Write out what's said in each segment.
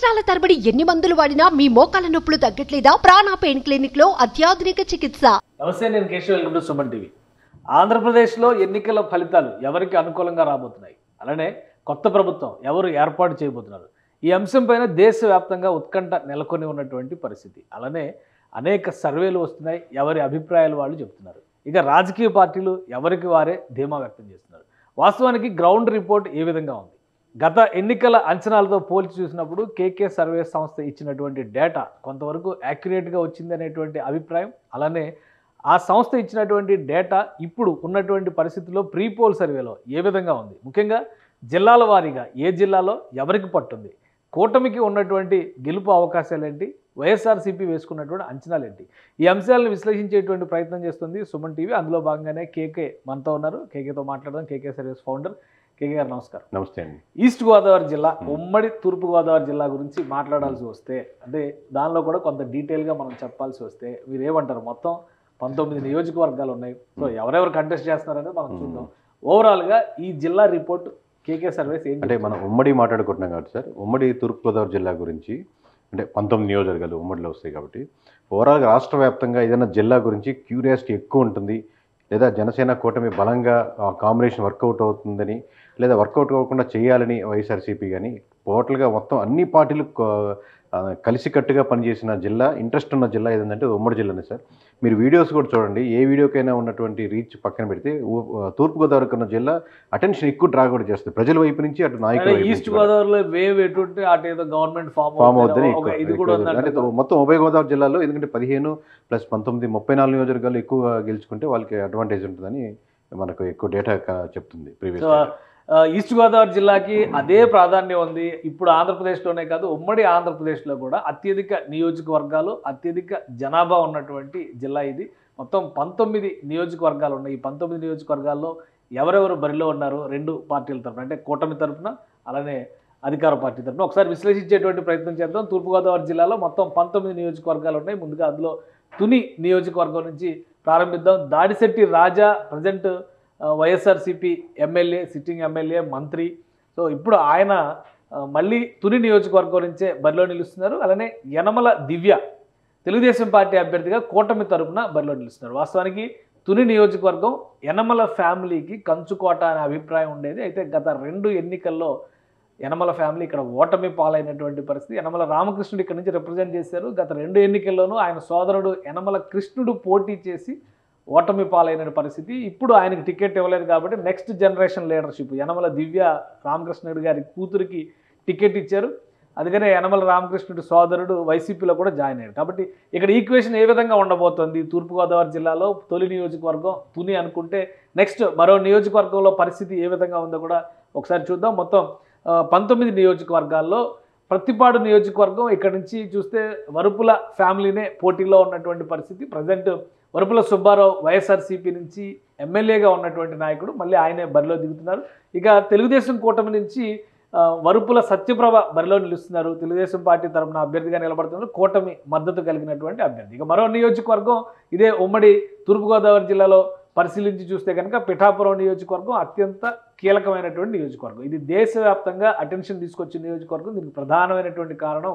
సంవత్సరాల తరబడి ఎన్ని మందులు వాడినా మీ మోకాల నొప్పులు తగ్గట్లేదా ప్రాణ పెయిన్ క్లినిక్ లో అత్యాధునిక చికిత్స నమస్తే నేను Keshav welcome to Suman TV ఆంధ్రప్రదేశ్లో ఎన్నికల ఫలితాలు ఎవరికి అనుకూలంగా రాబోతున్నాయి అలానే కొత్త ప్రభుత్వం ఎవరు ఏర్పాటు చేయబోతున్నారు ఈ అంశం పైన దేశవ్యాప్తంగా ఉత్కంఠ నెలకొని ఉన్నటువంటి పరిస్థితి అలానే అనేక సర్వేలు వస్తున్నాయి ఎవరి అభిప్రాయాలు వాళ్ళు చెప్తున్నారు ఇక రాజకీయ పార్టీలు ఎవరికి వారే ధీమా వ్యక్తం చేస్తున్నారు వాస్తవానికి గ్రౌండ్ రిపోర్ట్ ఏ విధంగా ఉంది గత ఎన్నికల అంచనాలతో పోల్చి చూసినప్పుడు కేకే సర్వే సంస్థ ఇచ్చినటువంటి డేటా కొంతవరకు యాక్యురేట్గా వచ్చింది అనేటువంటి అభిప్రాయం అలానే ఆ సంస్థ ఇచ్చినటువంటి డేటా ఇప్పుడు ఉన్నటువంటి పరిస్థితుల్లో ప్రీ పోల్ సర్వేలో ఏ విధంగా ఉంది ముఖ్యంగా జిల్లాల వారీగా ఏ జిల్లాలో ఎవరికి పట్టుంది కూటమికి ఉన్నటువంటి గెలుపు అవకాశాలు ఏంటి వైఎస్ఆర్సీపీ వేసుకున్నటువంటి అంచనాలు ఏంటి ఈ అంశాలను విశ్లేషించేటువంటి ప్రయత్నం చేస్తుంది సుమన్ టీవీ అందులో భాగంగానే కేకే మనతో ఉన్నారు కేకేతో మాట్లాడదాం కేకే సర్వీస్ ఫౌండర్ కేకే గారు నమస్కారం నమస్తే అండి ఈస్ట్ గోదావరి జిల్లా ఉమ్మడి తూర్పు గోదావరి జిల్లా గురించి మాట్లాడాల్సి వస్తే అంటే దానిలో కూడా కొంత డీటెయిల్గా మనం చెప్పాల్సి వస్తే మీరు ఏమంటారు మొత్తం పంతొమ్మిది నియోజకవర్గాలు ఉన్నాయి సో ఎవరెవరు కంటెస్ట్ చేస్తున్నారనేది మనం చూద్దాం ఓవరాల్గా ఈ జిల్లా రిపోర్ట్ కేకే సర్వేస్ ఏం అంటే మనం ఉమ్మడి మాట్లాడుకుంటున్నాం కాబట్టి సార్ ఉమ్మడి తూర్పుగోదావరి జిల్లా గురించి అంటే పంతొమ్మిది నియోజకవర్గాలు ఉమ్మడిలో వస్తాయి కాబట్టి ఓవరాల్గా రాష్ట్ర వ్యాప్తంగా ఏదైనా జిల్లా గురించి క్యూరియాసిటీ ఎక్కువ ఉంటుంది లేదా జనసేన కూటమి బలంగా కాంబినేషన్ వర్కౌట్ అవుతుందని లేదా వర్కౌట్ అవ్వకుండా చేయాలని వైఎస్ఆర్సీపీ కానీ టోటల్గా మొత్తం అన్ని పార్టీలు కో- ఆ, కలిసికట్టుగా పనిచేసిన జిల్లా ఇంట్రెస్ట్ ఉన్న జిల్లా ఏదంటే ఉమ్మడి జిల్లానే సార్ మీరు వీడియోస్ కూడా చూడండి ఏ వీడియోకైనా ఉన్నటువంటి రీచ్ పక్కన పెడితే ఊ- తూర్పుగోదావరికి ఉన్న జిల్లా అటెన్షన్ ఎక్కువ డ్రా కూడా చేస్తుంది ప్రజల వైపు నుంచి అటు నాయకుల వైపు ఈస్ట్ నుంచి కూడా. గోదావరిలో వేవ్ ఎటుంటే అటు ఏదో గవర్నమెంట్ ఫామ్ ఫామ్ అవుతుంది ఒక ఇది కూడా అంటే ఉందంటే మొత్తం ఉభయ గోదావరి జిల్లాలో ఎందుకంటే పదిహేను ప్లస్ పంతొమ్మిది ముప్పై నాలుగు నియోజకవర్గాలు ఎక్కువ గెలుచుకుంటే వాళ్ళకి అడ్వాంటేజ్ ఉంటుందని మనకు ఎక్కువ డేటా చెప్తుంది ప్రీవియస్ సో ఆ, ఈస్ట్ గోదావరి జిల్లాకి అదే ప్రాధాన్యం ఉంది ఇప్పుడు ఆంధ్రప్రదేశ్లోనే కాదు ఉమ్మడి ఆంధ్రప్రదేశ్లో కూడా అత్యధిక నియోజకవర్గాలు అత్యధిక జనాభా ఉన్నటువంటి జిల్లా ఇది మొత్తం పంతొమ్మిది నియోజకవర్గాలు ఉన్నాయి ఈ పంతొమ్మిది నియోజకవర్గాల్లో ఎవరెవరు బరిలో ఉన్నారు రెండు పార్టీల తరఫున అంటే కూటమి తరఫున అలానే అధికార పార్టీ తరఫున ఒకసారి విశ్లేషించేటువంటి ప్రయత్నం చేద్దాం తూర్పుగోదావరి జిల్లాలో మొత్తం పంతొమ్మిది నియోజకవర్గాలు ఉన్నాయి ముందుగా అందులో తుని నియోజకవర్గం నుంచి ప్రారంభిద్దాం Dadisetti Raja present YSRCP MLA sitting MLA మంత్రి సో ఇప్పుడు ఆయన ఆ, మళ్ళీ తుని నియోజకవర్గం నుంచే బరిలో నిలుస్తున్నారు అలానే యనమల దివ్య తెలుగుదేశం పార్టీ అభ్యర్థిగా కూటమి తరపున బరిలో నిలుస్తున్నారు వాస్తవానికి తుని నియోజకవర్గం యనమల ఫ్యామిలీకి కంచుకోట అనే అభిప్రాయం ఉండేది అయితే గత రెండు ఎన్నికల్లో యనమల ఫ్యామిలీ ఇక్కడ ఓటమి పాలైనటువంటి పరిస్థితి యనమల రామకృష్ణుడు ఇక్కడ నుంచి రిప్రజెంట్ చేశారు గత రెండు ఎన్నికల్లోనూ ఆయన సోదరుడు యనమల కృష్ణుడు పోటీ చేసి ఓటమి పాలైన పరిస్థితి ఇప్పుడు ఆయనకి టికెట్ ఇవ్వలేదు కాబట్టి next generation leadership Yanamala Divya Ramakrishnudu గారి కూతురికి టికెట్ ఇచ్చారు అందుకనే యనమల రామకృష్ణుడి సోదరుడు వైసీపీలో కూడా జాయిన్ అయ్యారు కాబట్టి ఇక్కడ ఈక్వేషన్ ఏ విధంగా ఉండబోతోంది తూర్పుగోదావరి జిల్లాలో తొలి నియోజకవర్గం తుని అనుకుంటే నెక్స్ట్ మరో నియోజకవర్గంలో పరిస్థితి ఏ విధంగా ఉందో కూడా ఒకసారి చూద్దాం మొత్తం ఆ, పంతొమ్మిది నియోజకవర్గాల్లో ప్రతిపాడు నియోజకవర్గం ఇక్కడ నుంచి చూస్తే వరుపుల ఫ్యామిలీనే పోటీలో ఉన్నటువంటి పరిస్థితి ప్రజెంట్ వరుపుల సుబ్బారావు వైఎస్ఆర్సీపీ నుంచి ఎమ్మెల్యేగా ఉన్నటువంటి నాయకుడు మళ్ళీ ఆయనే బరిలో దిగుతున్నారు ఇక తెలుగుదేశం కూటమి నుంచి ఆ, వరుపుల సత్యప్రభ బరిలో నిలుస్తున్నారు తెలుగుదేశం పార్టీ తరపున అభ్యర్థిగా నిలబడుతున్నారు కూటమి మద్దతు కలిగినటువంటి అభ్యర్థి ఇక మరో నియోజకవర్గం ఇదే ఉమ్మడి తూర్పుగోదావరి జిల్లాలో పరిశీలించి చూస్తే కనుక పిఠాపురం నియోజకవర్గం అత్యంత కీలకమైనటువంటి నియోజకవర్గం ఇది దేశవ్యాప్తంగా అటెన్షన్ తీసుకొచ్చిన నియోజకవర్గం దీనికి ప్రధానమైనటువంటి కారణం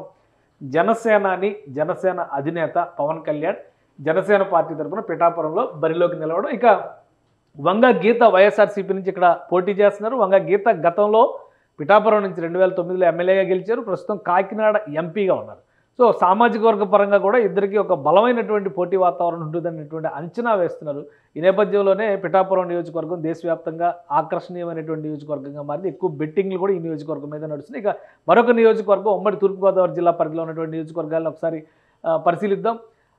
జనసేనాని జనసేన అధినేత పవన్ కళ్యాణ్ జనసేన పార్టీ తరపున పిఠాపురంలో బరిలోకి నిలవడం ఇక వంగ గీత వైఎస్ఆర్సీపీ నుంచి ఇక్కడ పోటీ చేస్తున్నారు వంగ గీత గతంలో పిఠాపురం నుంచి రెండు వేల తొమ్మిదిలో ఎమ్మెల్యేగా గెలిచారు ప్రస్తుతం కాకినాడ ఎంపీగా ఉన్నారు సో సామాజిక వర్గ పరంగా కూడా ఇద్దరికి ఒక బలమైనటువంటి పోటీ వాతావరణం ఉంటుందనేటువంటి అంచనా వేస్తున్నారు ఈ నేపథ్యంలోనే పిఠాపురం నియోజకవర్గం దేశవ్యాప్తంగా ఆకర్షణీయమైనటువంటి నియోజకవర్గంగా మారింది ఎక్కువ బెట్టింగ్లు కూడా ఈ నియోజకవర్గం మీద నడుస్తున్నాయి ఇక మరొక నియోజకవర్గం ఉమ్మడి తూర్పుగోదావరి జిల్లా పరిధిలో ఉన్నటువంటి నియోజకవర్గాలను ఒకసారి ఆ, పరిశీలిద్దాం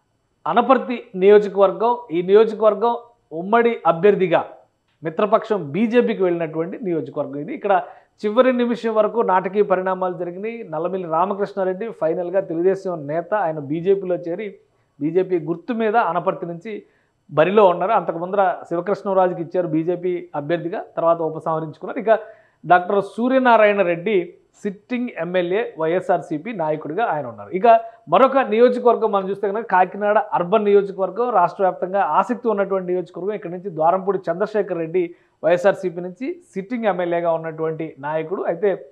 అనపర్తి నియోజకవర్గం ఈ నియోజకవర్గం ఉమ్మడి అభ్యర్థిగా మిత్రపక్షం బీజేపీకి వెళ్ళినటువంటి నియోజకవర్గం ఇది ఇక్కడ చివరి నిమిషం వరకు నాటకీయ పరిణామాలు జరిగినాయి నల్లమిల్లి రామకృష్ణారెడ్డి ఫైనల్గా తెలుగుదేశం నేత ఆయన బీజేపీలో చేరి బీజేపీ గుర్తు మీద అనపర్తి నుంచి బరిలో ఉన్నారు అంతకు ముందర శివకృష్ణరాజుకి ఇచ్చారు బీజేపీ అభ్యర్థిగా తర్వాత ఉపసంహరించుకున్నారు ఇక doctor Suryanarayana Reddy sitting MLA YSRCP నాయకుడిగా ఆయన ఉన్నారు ఇక మరొక నియోజకవర్గం మనం చూస్తే కనుక కాకినాడ అర్బన్ నియోజకవర్గం రాష్ట్ర వ్యాప్తంగా ఆసక్తి ఉన్నటువంటి నియోజకవర్గం ఇక్కడ నుంచి ద్వారంపూడి చంద్రశేఖర్ రెడ్డి వైఎస్ఆర్సీపీ నుంచి సిట్టింగ్ ఎమ్మెల్యేగా ఉన్నటువంటి నాయకుడు అయితే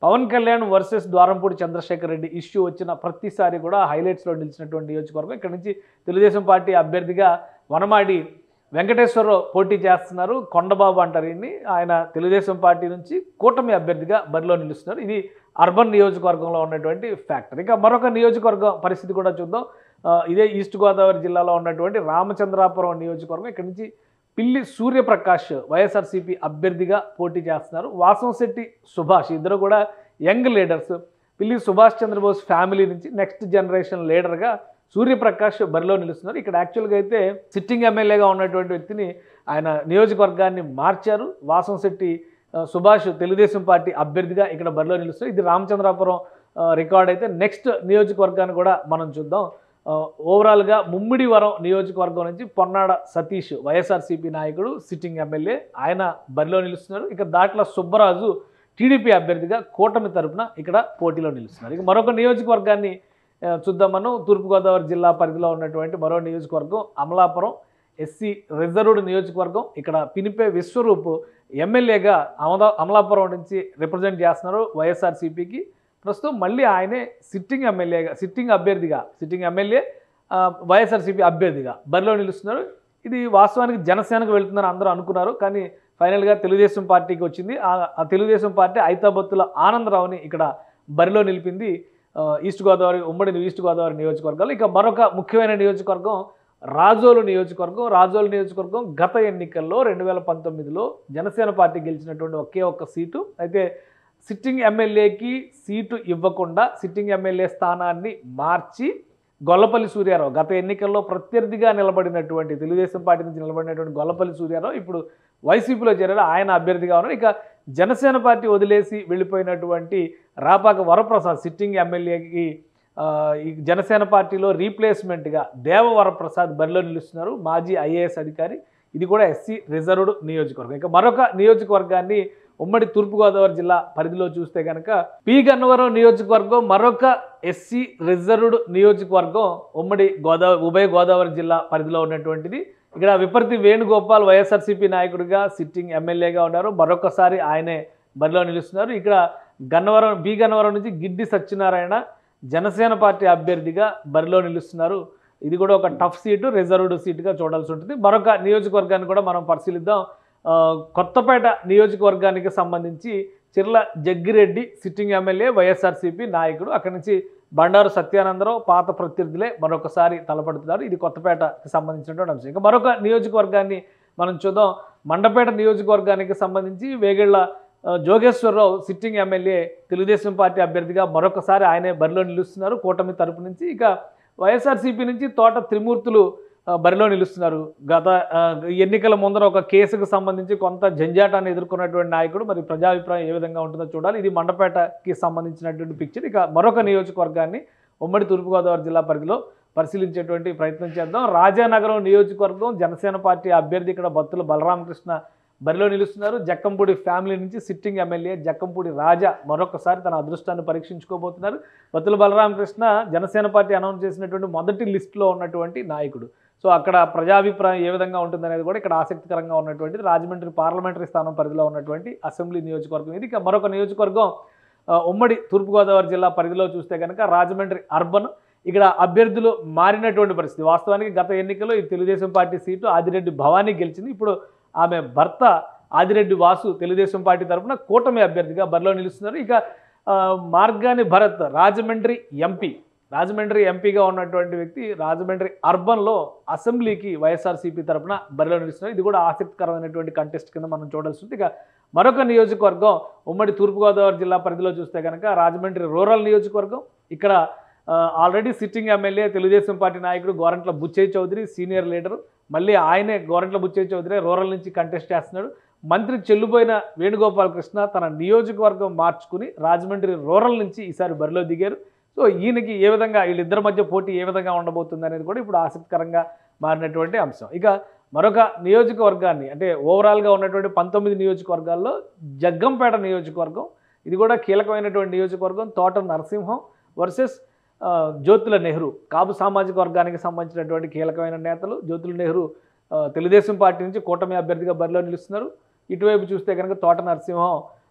పవన్ కళ్యాణ్ వర్సెస్ ద్వారంపూడి చంద్రశేఖర్ రెడ్డి ఇష్యూ వచ్చిన ప్రతిసారి కూడా హైలైట్స్లో నిలిచినటువంటి నియోజకవర్గం ఇక్కడ నుంచి తెలుగుదేశం పార్టీ అభ్యర్థిగా వనమాడి వెంకటేశ్వరరావు పోటీ చేస్తున్నారు కొండబాబు అంటారు ఈయన్ని ఆయన తెలుగుదేశం పార్టీ నుంచి కూటమి అభ్యర్థిగా బరిలో నిలుస్తున్నారు ఇది అర్బన్ నియోజకవర్గంలో ఉన్నటువంటి ఫ్యాక్టర్ ఇక మరొక నియోజకవర్గం పరిస్థితి కూడా చూద్దాం ఆ, ఇదే ఈస్ట్ గోదావరి జిల్లాలో ఉన్నటువంటి రామచంద్రాపురం నియోజకవర్గం ఇక్కడ నుంచి పిల్లి సూర్యప్రకాష్ వైఎస్ఆర్సీపీ అభ్యర్థిగా పోటీ చేస్తున్నారు వాసంశెట్టి సుభాష్ ఇద్దరు కూడా young leaders Pilli Subhash Chandrabose family నుంచి నెక్స్ట్ జనరేషన్ లీడర్గా సూర్యప్రకాష్ బరిలో నిలుస్తున్నారు ఇక్కడ యాక్చువల్గా అయితే సిట్టింగ్ ఎమ్మెల్యేగా ఉన్నటువంటి వ్యక్తిని ఆయన నియోజకవర్గాన్ని మార్చారు వాసంశెట్టి ఆ, సుభాష్ తెలుగుదేశం పార్టీ అభ్యర్థిగా ఇక్కడ బరిలో నిలుస్తారు ఇది రామచంద్రాపురం ఆ, రికార్డ్ అయితే నెక్స్ట్ నియోజకవర్గాన్ని కూడా మనం చూద్దాం ఆ, ఓవరాల్గా ముమ్మిడివరం నియోజకవర్గం నుంచి పొన్నాడ సతీష్ వైఎస్ఆర్సీపీ నాయకుడు సిట్టింగ్ ఎమ్మెల్యే ఆయన బరిలో నిలుస్తున్నారు ఇక దాంట్లో సుబ్బరాజు టీడీపీ అభ్యర్థిగా కూటమి తరపున ఇక్కడ పోటీలో నిలుస్తున్నారు ఇక మరొక నియోజకవర్గాన్ని ఆ, చూద్దాం మనం తూర్పుగోదావరి జిల్లా పరిధిలో ఉన్నటువంటి మరో నియోజకవర్గం అమలాపురం ఎస్సీ రిజర్వ్డ్ నియోజకవర్గం ఇక్కడ పినిపే విశ్వరూప్ ఎమ్మెల్యేగా అమలా అమలాపురం నుంచి రిప్రజెంట్ చేస్తున్నారు వైఎస్ఆర్సీపీకి ప్రస్తుతం మళ్ళీ ఆయనే సిట్టింగ్ ఎమ్మెల్యేగా సిట్టింగ్ అభ్యర్థిగా సిట్టింగ్ ఎమ్మెల్యే ఆ, వైఎస్ఆర్సీపీ అభ్యర్థిగా బరిలో నిలుస్తున్నారు ఇది వాస్తవానికి జనసేనకు వెళ్తుందని అందరూ అనుకున్నారు కానీ ఫైనల్గా తెలుగుదేశం పార్టీకి వచ్చింది ఆ ఆ తెలుగుదేశం పార్టీ ఐతాబత్తుల ఆనందరావుని ఇక్కడ బరిలో నిలిపింది ఆ, ఈస్ట్ గోదావరి ఉమ్మడి ఈస్ట్ గోదావరి నియోజకవర్గాలు ఇక మరొక ముఖ్యమైన నియోజకవర్గం రాజోలు నియోజకవర్గం రాజోలు నియోజకవర్గం గత ఎన్నికల్లో రెండు వేల పంతొమ్మిదిలో జనసేన పార్టీ గెలిచినటువంటి ఒకే ఒక్క సీటు అయితే సిట్టింగ్ ఎమ్మెల్యేకి సీటు ఇవ్వకుండా సిట్టింగ్ ఎమ్మెల్యే స్థానాన్ని మార్చి గొల్లపల్లి సూర్యారావు గత ఎన్నికల్లో ప్రత్యర్థిగా నిలబడినటువంటి తెలుగుదేశం పార్టీ నుంచి నిలబడినటువంటి గొల్లపల్లి సూర్యారావు ఇప్పుడు వైసీపీలో చేరారు ఆయన అభ్యర్థిగా ఉన్నారు ఇక జనసేన పార్టీ వదిలేసి వెళ్ళిపోయినటువంటి రాపాక వరప్రసాద్ సిట్టింగ్ ఎమ్మెల్యేకి ఆ, ఈ జనసేన పార్టీలో రీప్లేస్మెంట్గా దేవ వరప్రసాద్ బరిలో నిలుస్తున్నారు మాజీ ఐఏఎస్ అధికారి ఇది కూడా ఎస్సీ రిజర్వ్డ్ నియోజకవర్గం ఇక మరొక నియోజకవర్గాన్ని ఉమ్మడి తూర్పుగోదావరి జిల్లా పరిధిలో చూస్తే కనుక పి గన్నవరం నియోజకవర్గం మరొక ఎస్సీ రిజర్వ్డ్ నియోజకవర్గం ఉమ్మడి గోదావరి ఉభయ గోదావరి జిల్లా పరిధిలో ఉన్నటువంటిది ఇక్కడ విపర్తి వేణుగోపాల్ వైఎస్ఆర్సీపీ నాయకుడిగా సిట్టింగ్ ఎమ్మెల్యేగా ఉన్నారు మరొకసారి ఆయనే బరిలో నిలుస్తున్నారు ఇక్కడ గన్నవరం బి గన్నవరం నుంచి గిడ్డి సత్యనారాయణ జనసేన పార్టీ అభ్యర్థిగా బరిలో నిలుస్తున్నారు ఇది కూడా ఒక టఫ్ సీటు రిజర్వ్డ్ సీటుగా చూడాల్సి ఉంటుంది మరొక నియోజకవర్గాన్ని కూడా మనం పరిశీలిద్దాం ఆ, కొత్తపేట నియోజకవర్గానికి సంబంధించి Chirla Jaggireddy sitting MLA YSRCP నాయకుడు అక్కడి నుంచి బండారు సత్యానందరావు పాత ప్రత్యర్థులే మరొకసారి తలపడుతున్నారు ఇది కొత్తపేటకి సంబంధించినటువంటి అంశం ఇంకా మరొక నియోజకవర్గాన్ని మనం చూద్దాం మండపేట నియోజకవర్గానికి సంబంధించి వేగిళ్ళ ఆ, Jogeswararao sitting MLA Telugu Desam party అభ్యర్థిగా మరొకసారి ఆయనే బరిలో నిలుస్తున్నారు కూటమి తరపు నుంచి ఇక వైఎస్ఆర్సీపీ నుంచి తోట త్రిమూర్తులు ఆ, బరిలో నిలుస్తున్నారు గత ఆ, ఎన్నికల ముందర ఒక కేసుకు సంబంధించి కొంత జంజాటాన్ని ఎదుర్కొన్నటువంటి నాయకుడు మరి ప్రజాభిప్రాయం ఏ విధంగా ఉంటుందో చూడాలి ఇది మండపేటకి సంబంధించినటువంటి పిక్చర్ ఇక మరొక నియోజకవర్గాన్ని ఉమ్మడి తూర్పుగోదావరి జిల్లా పరిధిలో పరిశీలించేటువంటి ప్రయత్నం చేద్దాం రాజానగరం నియోజకవర్గం జనసేన పార్టీ అభ్యర్థి ఇక్కడ బత్తుల బలరామకృష్ణ బరిలో నిలుస్తున్నారు జక్కంపూడి ఫ్యామిలీ నుంచి సిట్టింగ్ ఎమ్మెల్యే జక్కంపూడి రాజా మరొకసారి తన అదృష్టాన్ని పరీక్షించుకోబోతున్నారు బత్తుల బలరామకృష్ణ జనసేన పార్టీ అనౌన్స్ చేసినటువంటి మొదటి లిస్టులో ఉన్నటువంటి నాయకుడు సో అక్కడ ప్రజాభిప్రాయం ఏ విధంగా ఉంటుందనేది కూడా ఇక్కడ ఆసక్తికరంగా ఉన్నటువంటిది రాజమండ్రి పార్లమెంటరీ స్థానం పరిధిలో ఉన్నటువంటి అసెంబ్లీ నియోజకవర్గం ఇది ఇక మరొక నియోజకవర్గం ఆ, ఉమ్మడి తూర్పుగోదావరి జిల్లా పరిధిలో చూస్తే కనుక రాజమండ్రి అర్బన్ ఇక్కడ అభ్యర్థులు మారినటువంటి పరిస్థితి వాస్తవానికి గత ఎన్నికల్లో ఈ తెలుగుదేశం పార్టీ సీటు ఆదిరెడ్డి భవానీ గెలిచింది ఇప్పుడు ఆమె భర్త ఆదిరెడ్డి వాసు తెలుగుదేశం పార్టీ తరఫున కూటమి అభ్యర్థిగా బరిలో నిలుస్తున్నారు ఇక ఆ, మార్గాని భరత్ రాజమండ్రి ఎంపీ రాజమండ్రి ఎంపీగా ఉన్నటువంటి వ్యక్తి రాజమండ్రి అర్బన్లో అసెంబ్లీకి వైఎస్ఆర్సీపీ తరఫున బరిలో నిలుస్తున్నారు ఇది కూడా ఆసక్తికరమైనటువంటి కంటెస్ట్ కింద మనం చూడాల్సి ఉంది ఇక మరొక నియోజకవర్గం ఉమ్మడి తూర్పుగోదావరి జిల్లా పరిధిలో చూస్తే కనుక రాజమండ్రి రూరల్ నియోజకవర్గం ఇక్కడ ఆ, already sitting MLA Telugu Desam party నాయకుడు గోరంట్ల బుచ్చయ్య చౌదరి సీనియర్ లీడరు మళ్ళీ ఆయనే గోరంట్ల బుచ్చయ్య చౌదరి రూరల్ నుంచి కంటెస్ట్ చేస్తున్నాడు మంత్రి చెల్లుపోయిన వేణుగోపాల్ కృష్ణ తన నియోజకవర్గం మార్చుకుని రాజమండ్రి రూరల్ నుంచి ఈసారి బరిలో దిగారు సో ఈయనకి ఏ విధంగా వీళ్ళిద్దరి మధ్య పోటీ ఏ విధంగా ఉండబోతుంది అనేది కూడా ఇప్పుడు ఆసక్తికరంగా మారినటువంటి అంశం ఇక మరొక నియోజకవర్గాన్ని అంటే ఓవరాల్గా ఉన్నటువంటి పంతొమ్మిది నియోజకవర్గాల్లో జగ్గంపేట నియోజకవర్గం ఇది కూడా కీలకమైనటువంటి నియోజకవర్గం తోట నరసింహం వర్సెస్ ఆ, జ్యోతుల నెహ్రూ కాపు సామాజిక వర్గానికి సంబంధించినటువంటి కీలకమైన నేతలు జ్యోతుల నెహ్రూ ఆ, తెలుగుదేశం పార్టీ నుంచి కూటమి అభ్యర్థిగా బరిలో నిలుస్తున్నారు ఇటువైపు చూస్తే కనుక తోట నరసింహం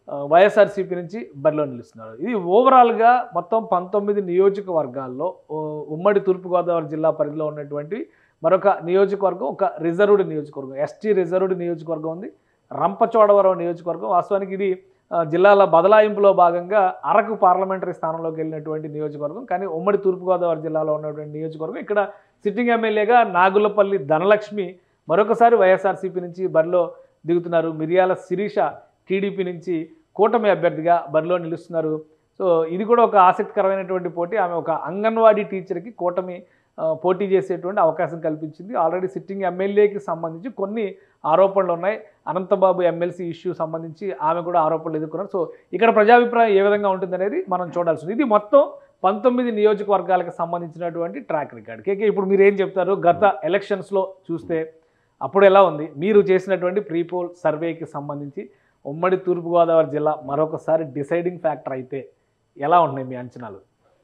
ఆ, వైఎస్ఆర్సీపీ నుంచి బరిలో నిలుస్తున్నారు ఇది ఓవరాల్గా మొత్తం పంతొమ్మిది నియోజకవర్గాల్లో ఓ, ఉమ్మడి తూర్పుగోదావరి జిల్లా పరిధిలో ఉన్నటువంటి మరొక నియోజకవర్గం ఒక రిజర్వ్డ్ నియోజకవర్గం ఎస్టీ రిజర్వ్డ్ నియోజకవర్గం ఉంది రంపచోడవరం నియోజకవర్గం వాస్తవానికి ఇది ఆ, జిల్లాల బదలాయింపులో భాగంగా అరకు పార్లమెంటరీ స్థానంలోకి వెళ్ళినటువంటి నియోజకవర్గం కానీ ఉమ్మడి తూర్పుగోదావరి జిల్లాలో ఉన్నటువంటి నియోజకవర్గం ఇక్కడ సిట్టింగ్ ఎమ్మెల్యేగా నాగులపల్లి ధనలక్ష్మి మరొకసారి వైఎస్ఆర్సీపీ నుంచి బరిలో దిగుతున్నారు మిరియాల శిరీష టీడీపీ నుంచి కూటమి అభ్యర్థిగా బరిలో నిలుస్తున్నారు సో ఇది కూడా ఒక ఆసక్తికరమైనటువంటి పోటీ ఆమె ఒక అంగన్వాడీ టీచర్కి కూటమి ఆ, పోటీ చేసేటువంటి అవకాశం కల్పించింది ఆల్రెడీ సిట్టింగ్ ఎమ్మెల్యేకి సంబంధించి కొన్ని ఆరోపణలు ఉన్నాయి అనంతబాబు ఎమ్మెల్సీ ఇష్యూ సంబంధించి ఆమె కూడా ఆరోపణలు ఎదుర్కొన్నారు సో ఇక్కడ ప్రజాభిప్రాయం ఏ విధంగా ఉంటుందనేది మనం చూడాల్సి ఉంది ఇది మొత్తం పంతొమ్మిది నియోజకవర్గాలకు సంబంధించినటువంటి ట్రాక్ రికార్డ్ కేకే ఇప్పుడు మీరు ఏం చెప్తారు గత ఎలక్షన్స్లో చూస్తే అప్పుడు ఎలా ఉంది మీరు చేసినటువంటి ప్రీపోల్ సర్వేకి సంబంధించి ఉమ్మడి తూర్పుగోదావరి జిల్లా మరొకసారి డిసైడింగ్ ఫ్యాక్టర్ అయితే ఎలా ఉన్నాయి మీ అంచనాలు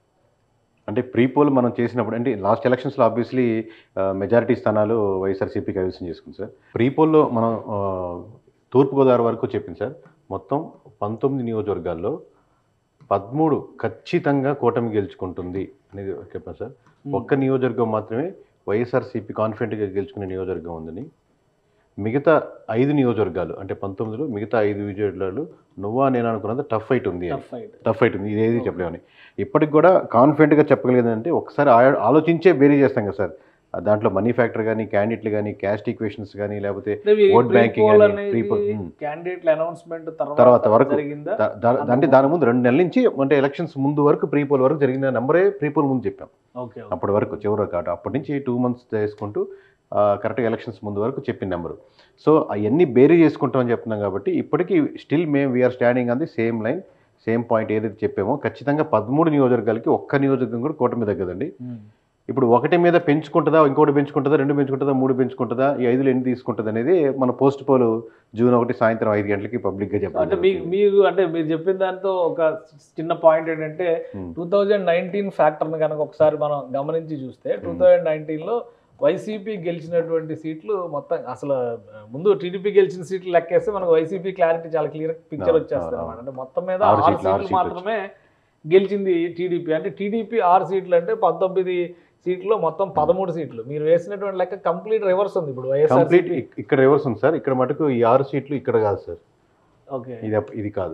అంటే ప్రీ పోల్ మనం చేసినప్పుడు అంటే లాస్ట్ ఎలక్షన్స్లో ఆబ్వియస్లీ మెజారిటీ స్థానాలు వైఎస్ఆర్సీపీ కైవసం చేసుకుంది సార్ ప్రీ పోల్లో మనం ఆ, తూర్పుగోదావరి వరకు చెప్పింది సార్ మొత్తం పంతొమ్మిది నియోజకవర్గాల్లో పదమూడు ఖచ్చితంగా కూటమి గెలుచుకుంటుంది అనేది చెప్పాను సార్ ఒక్క నియోజకవర్గం మాత్రమే వైఎస్ఆర్సీపీ కాన్ఫిడెంట్గా గెలుచుకునే నియోజకవర్గం ఉందని మిగతా ఐదు నియోజకవర్గాలు అంటే పంతొమ్మిదిలో మిగతా ఐదు నియోజకవర్గాలు నువ్వా నేను అనుకున్నది టఫ్ ఫైట్ ఉంది అని టఫ్ ఫైట్ టఫ్ ఫైట్ ఉంది ఇదేది చెప్పలేమని ఇప్పటికి కూడా కాన్ఫిడెంట్గా చెప్పగలిగేదంటే ఒకసారి ఆ- ఆలోచించే బేరీ చేస్తాం కదా సార్ ఆ దాంట్లో మనీ ఫ్యాక్టర్ కానీ క్యాండిడేట్లు కానీ క్యాస్ట్ ఈక్వేషన్స్ కానీ లేకపోతే ఓట్ బ్యాంకింగ్ అని ప్రీపోల్ క్యాండిడేట్ల అనౌన్స్మెంట్ తర్వాత తర్వాత వరకు జరిగిందా దా- దా- అంటే దాని ముందు రెండు నెలల నుంచి అంటే ఎలక్షన్స్ ముందు వరకు ప్రీపోల్ వరకు జరిగిన నెంబరే ప్రీపోల్ ముందు చెప్పాం ఓకే అప్పటి వరకు చివరి కాదు అప్పటి నుంచి టూ మంత్స్ చేసుకుంటూ కరెక్ట్గా ఎలక్షన్స్ ముందు వరకు చెప్పిన నెంబరు సో అవన్నీ బేరీ చేసుకుంటామని చెప్తున్నాం కాబట్టి ఇప్పటికీ స్టిల్ మేము we're standing on the same line same point ఏదైతే చెప్పామో ఖచ్చితంగా పదమూడు నియోజకవర్గాలకి ఒక్క నియోజకవర్గం కూడా కూటమి తగ్గదండి ఇప్పుడు ఒకటి మీద పెంచుకుంటుందా ఇంకోటి పెంచుకుంటుందా రెండు పెంచుకుంటుందా మూడు పెంచుకుంటుందా ఈ ఐదులో ఎన్ని తీసుకుంటుంది అనేది మన పోస్ట్ పోల్ జూన్ ఒకటి సాయంత్రం ఐదు గంటలకి పబ్లిక్గా అంటే చెప్పాలి మీకు మీకు అంటే మీరు చెప్పిన దాంతో ఒక చిన్న పాయింట్ ఏంటంటే టూ థౌజండ్ నైన్టీన్ ఫ్యాక్టర్ని కనుక ఒకసారి మనం గమనించి చూస్తే టూ థౌజండ్ నైన్టీన్లో వైసీపీ గెలిచినటువంటి సీట్లు మొత్తం అసలు ముందు టీడీపీ గెలిచిన సీట్లు లెక్కేస్తే మనకు వైసీపీ క్లారిటీ చాలా క్లియర్ పిక్చర్ అవును, వచ్చేస్తుంది అవును. అనమాట అంటే మొత్తం మీద ఆరు ఆరు సీట్లు, ఆరు సీట్లు సీట్లు మాత్రమే గెలిచింది టీడీపీ అంటే టీడీపీ ఆరు సీట్లు అంటే పంతొమ్మిది సీట్లు మొత్తం పదమూడు సీట్లు మీరు వేసినటువంటి లెక్క కంప్లీట్ రివర్స్ ఉంది ఇప్పుడు కంప్లీట్ వైఎస్ఆర్ ఇక్కడ రివర్స్ ఉంది సార్ ఇక్కడ మటుకు ఈ ఆరు సీట్లు ఇక్కడ కాదు సార్ ఓకే ఇది అప్- ఇది కాదు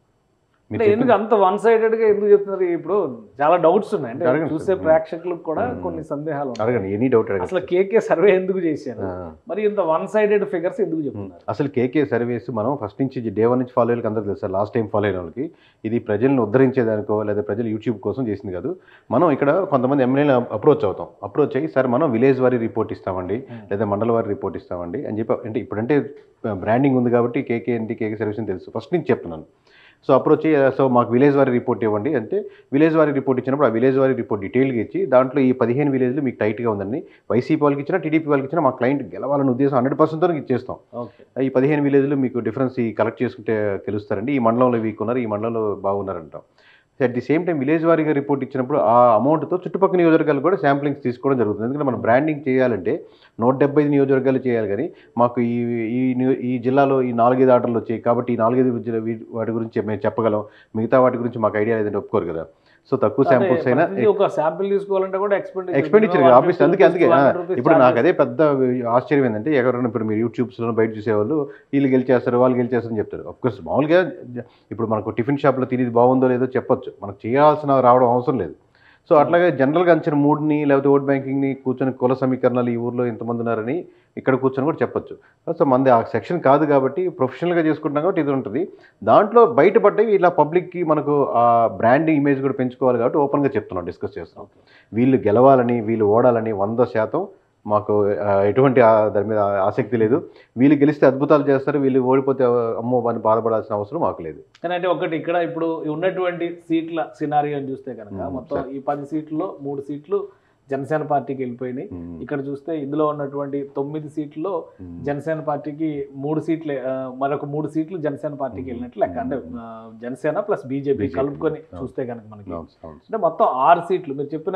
మీరు అంటే ఎందుకు చెప్పింది- అంత వన్ సైడెడ్ గా ఎందుకు చెప్తున్నారు ఇప్పుడు చాలా డౌట్స్ ఉన్నాయి అంటే అడగండి చూసే సార్. ప్రేక్షకులకు కూడా మ్మ్. కొన్ని సందేహాలు ఉన్నాయి అడగండి ఎనీ డౌట్ అడగండి అసలు కేకే సర్వే ఎందుకు చేశారు ఆ. మరి ఇంత వన్ సైడెడ్ ఫిగర్స్ ఎందుకు చెప్తున్నారు అసలు కేకే సర్వీస్ మనం ఫస్ట్ నుంచి డే వన్ నుంచి ఫాలో అయ్యేకి అందరూ తెలుసు సార్ లాస్ట్ టైం ఫాలో అయిన వాళ్ళకి ఇది ప్రజలను ఉద్ధరించేదానికో లేదా ప్రజలు యూట్యూబ్ కోసం చేసింది కాదు మనం ఇక్కడ కొంతమంది ఎమ్మెల్యేలు అప్రోచ్ అవుతాం అప్రోచ్ అయ్యి సార్ మనం విలేజ్ వారి రిపోర్ట్ ఇస్తామండి లేదా మండల వారి రిపోర్ట్ ఇస్తామండి అని చెప్పి అంటే ఇప్పుడంటే బ్రాండింగ్ ఉంది కాబట్టి కేకే ఏంటి కేకే సర్వీస్ అని తెలుసు ఫస్ట్ నుంచి చెప్తున్నాను సో అప్రోచ్ అయ్యి సో మాకు విలేజ్ వారి రిపోర్ట్ ఇవ్వండి అంటే విలేజ్ వారి రిపోర్ట్ ఇచ్చినప్పుడు ఆ విలేజ్ వారి రిపోర్ట్ డీటెయిల్గా ఇచ్చి దాంట్లో ఈ పదిహేను విలేజ్లు మీకు టైట్గా ఉందండి వైసీపీ వాళ్ళకి ఇచ్చినా టీడీపీ వాళ్ళకి ఇచ్చినా మా క్లయింట్ గెలవాలని ఉద్దేశం హండ్రెడ్ పర్సెంట్తో ఇచ్చేస్తాం ఓకే ఈ పదిహేను విలేజ్లు మీకు డిఫరెన్స్ ఈ కలెక్ట్ చేసుకుంటే తెలుస్తారండి ఈ మండలంలో వీక్ ఉన్నారు ఈ మండలంలో బాగున్నారంటాం at the same time village వారీగా రిపోర్ట్ ఇచ్చినప్పుడు ఆ అమౌంట్తో చుట్టుపక్కల నియోజకవర్గాలు కూడా శాంప్లింగ్స్ తీసుకోవడం జరుగుతుంది ఎందుకంటే మనం బ్రాండింగ్ చేయాలంటే నూట డెబ్బై ఐదు నియోజకవర్గాలు చేయాలి కానీ మాకు ఈ ఈ నియో- ఈ జిల్లాలో ఈ నాలుగైదు ఆర్డర్లు వచ్చాయి కాబట్టి ఈ నాలుగైదు జిల్లా- వీ- వాటి గురించి మేము చెప్పగలం మిగతా వాటి గురించి మాకు ఐడియా లేదంటే ఒప్పుకోరు కదా సో తక్కువ శాంపుల్స్ అయినా ప్రతిదీ ఒక శాంపిల్ తీసుకోవాలంటే కూడా ఎక్స్పెండిచర్ ఎక్స్పెండిచర్ ఆఫీస్ అందుకే అందుకే ఆ, ఇప్పుడు నాకు అదే పెద్ద ఆశ్చర్యం ఏంటంటే ఎవరైనా ఇప్పుడు మీరు యూట్యూబ్స్లో బయట చూసేవాళ్ళు వీళ్ళు గెలిచేస్తారు వాళ్ళు గెలిచేస్తారని చెప్తారు కోర్స్ మామూలుగా జ- ఇప్పుడు మనకు టిఫిన్ షాప్లో తినేది బాగుందో లేదో చెప్పొచ్చు మనకు చేయాల్సిన రావడం అవసరం లేదు సో అట్లాగే జనరల్గా అంచిన మూడ్ని లేకపోతే ఓట్ బ్యాంకింగ్ని కూర్చొని కుల సమీకరణలు ఈ ఊర్లో ఎంతమంది ఉన్నారని ఇక్కడ కూర్చొని కూడా చెప్పొచ్చు సో మంది ఆ సెక్షన్ కాదు కాబట్టి ప్రొఫెషనల్గా చేసుకుంటున్నాం కాబట్టి ఇది ఉంటుంది దాంట్లో బయటపడ్డవి ఇలా పబ్లిక్కి మనకు ఆ బ్రాండింగ్ ఇమేజ్ కూడా పెంచుకోవాలి కాబట్టి ఓపెన్గా చెప్తున్నాం డిస్కస్ చేస్తున్నాం వీళ్ళు గెలవాలని వీళ్ళు ఓడాలని వంద శాతం మాకు ఆ, ఎటువంటి ఆ- దాని మీద ఆసక్తి లేదు వీళ్ళు గెలిస్తే అద్భుతాలు చేస్తారు వీళ్ళు ఓడిపోతే అమ్మో అని బాధపడాల్సిన అవసరం మాకు లేదు కానీ అంటే ఒకటి ఇక్కడ ఇప్పుడు ఉన్నటువంటి సీట్ల సినారియోని చూస్తే కనుక మ్మ్, మొత్తం సరే. ఈ పది సీట్లలో మూడు సీట్లు జనసేన పార్టీకి వెళ్ళిపోయినాయి మ్మ్. ఇక్కడ చూస్తే ఇందులో ఉన్నటువంటి తొమ్మిది సీట్లలో మ్మ్. జనసేన పార్టీకి మూడు సీట్లే ఆ, మరొక మూడు సీట్లు జనసేన పార్టీకి వెళ్ళినట్లు లెక్క అంటే ఆ, జనసేన ప్లస్ బీజేపీ BJP. కలుపుకొని అవును. చూస్తే కనుక మనకి అవును, అవును. అంటే మొత్తం ఆరు సీట్లు మీరు చెప్పిన